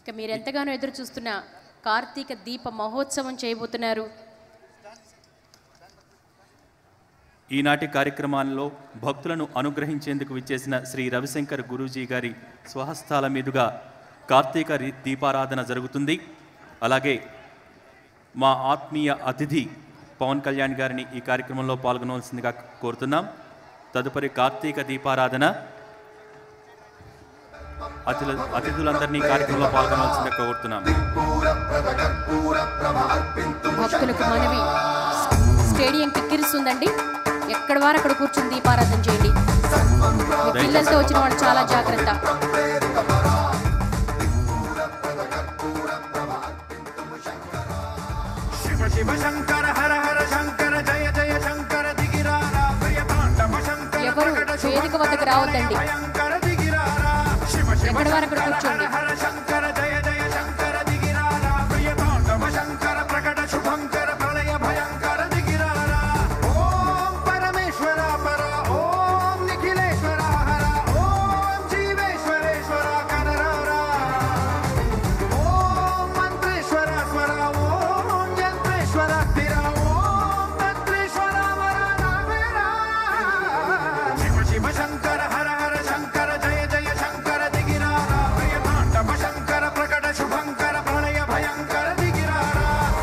ఇక మీరు ఎంతగానో ఎదురు చూస్తున్న కార్తీక దీప మహోత్సవం చేయబోతున్నారు ఈనాటి కార్యక్రమాల్లో భక్తులను అనుగ్రహించేందుకు విచ్చేసిన శ్రీ రవిశంకర్ గురూజీ గారి స్వహస్తాల మీదుగా కార్తీక రి- దీపారాధన జరుగుతుంది అలాగే మా ఆత్మీయ అతిథి పవన్ కళ్యాణ్ గారిని ఈ కార్యక్రమంలో పాల్గొనవలసిందిగా కోరుతున్నాం తదుపరి కార్తీక దీపారాధన అతిథుల అతిథులందరినీ ఈ కార్యక్రమంలో పాల్గొనవలసిందిగా కోరుతున్నాం భక్తులకు మనవి స్టేడియం కిక్కిరిస్తుందండి ఎక్కడ వారు అక్కడ కూర్చుని దీపారాధన చేయండి మీ పిల్లలతో వచ్చిన వాళ్ళు చాలా జాగ్రత్త శివ శివ శంకర హర హర శంకర జయ జయ శంకర దిగిరారా ప్రియ తాండవ శంకర ఎవరు ప్రకట వేదిక వద్దకు రావద్దండి భయంకర దిగిరారా శివ శివ ఎక్కడి వారు అక్కడ శంకర కూర్చోండి. హర హర శంకర జయ జయ శంకర దిగిరారా ప్రియ తాండవ శంకర ప్రకట శుభంకర ప్రళయ భయంకర దిగిరారా ఓం పరమేశ్వర పర ఓం నిఖిలేశ్వర హర ఓం జీవేశ్వరేశ్వర కనరారా ఓం మంత్రేశ్వర స్వర ఓం యంత్రేశ్వర స్థిర ఓం తంత్రేశ్వర వర నావేరా శివ శివ శంకర హర హర శంకర జయ జయ శంకర దిగిరారా ప్రియ తాండవ శంకర ప్రకట శుభంకర ప్రళయ భయంకర దిగిరారా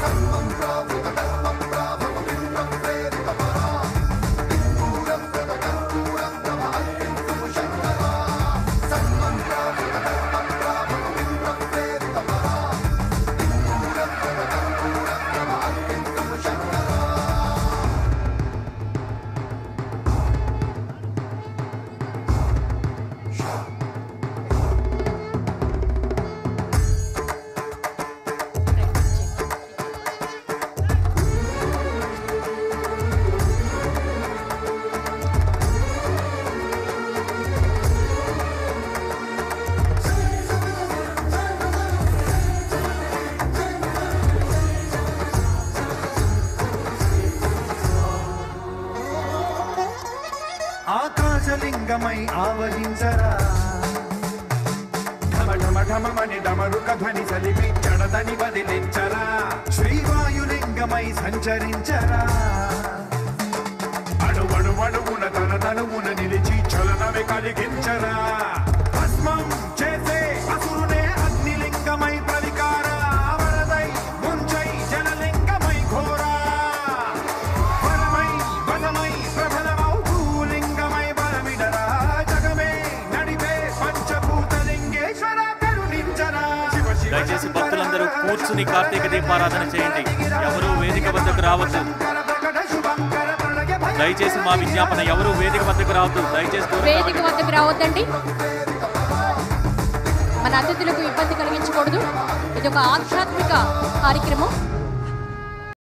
ఆకాశలింగమై ఆవహించరా ఢమ ఢమ ఢమమని డమరుక ధ్వని సలిపి చడదని వదిలించరా శ్రీవాయులింగమై సంచరించరా అణువణు అణువున తన తనువున నిలిచి చలనమే కలిగించరా భస్మం చేసే అసురునే అగ్నిలింగమై ప్రవికార వరదై ముంచై జలలింగమై ఘోరా వరమై వనమై ప్రబలమౌ భూలింగమై బలమిడరా జగమే నడిపే పంచభూతలింగేశ్వర కరుణించరా శివ శివ దయచేసి భక్తులందరూ కూర్చుని కార్తీక దీపారాధన చేయండి ఎవరూ వేదిక వద్దకు రావద్దు శంకర ప్రకట శుభంకర ప్రళయ భయ దయచేసి మా విజ్ఞాపన ఎవరు వేదిక వద్దకు రావద్దు దయచేసి దూరంగా వేదిక వద్దకు రావద్దండి మన అతిథులకు ఇబ్బంది కలిగించకూడదు ఇది ఒక ఆధ్యాత్మిక కార్యక్రమం